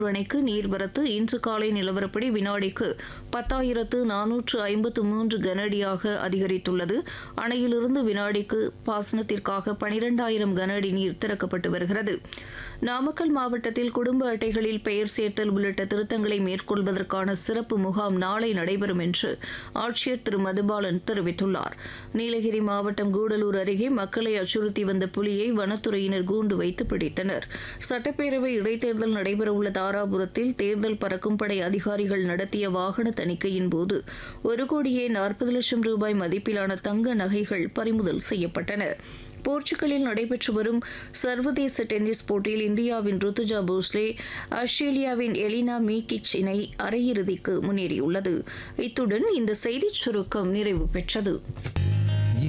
அணைக்கு நீர்வரத்து இன்று காலை நிலவரப்படி வினாடிக்கு பத்தாயிரத்து நானூற்று ஐம்பத்து மூன்று கனஅடியாக அதிகரித்துள்ளது அணையிலிருந்து வினாடிக்கு பாசனத்திற்காக பனிரெண்டாயிரம் கனஅடி நீர் திறக்கப்பட்டு வருகிறது நாமக்கல் மாவட்டத்தில் குடும்ப அட்டைகளில் பெயர் சேர்த்தல் உள்ளிட்ட திருத்தங்களை மேற்கொள்வதற்கான சிறப்பு முகாம் நாளை நடைபெறும் என்று ஆட்சியர் திரு மதுபாலன் தெரிவித்துள்ளார் நீலகிரி மாவட்டம் கூடலூர் அருகே மக்களை அச்சுறுத்தி வந்த புலியை வனத்துறையினர் கூண்டு வைத்து பிடித்தனர் சட்டப்பேரவை இடைத்தேர்தல் நடைபெறவுள்ள தாராபுரத்தில் தேர்தல் பறக்கும் படை அதிகாரிகள் நடத்திய வாகன தணிக்கையின் போது ஒரு கோடியே நாற்பது லட்சம் ரூபாய் மதிப்பிலான தங்க நகைகள் பறிமுதல் செய்யப்பட்டன போர்ச்சுகலில் நடைபெற்று வரும் சர்வதேச டென்னிஸ் போட்டியில் இந்தியாவின் ருத்துஜா போஸ்லே ஆஸ்திரேலியாவின் எலினா மீகிச் இணை அரையிறுதிக்கு முன்னேறியுள்ளது இத்துடன் இந்த செய்திச் சுருக்கம் நிறைவு பெற்றது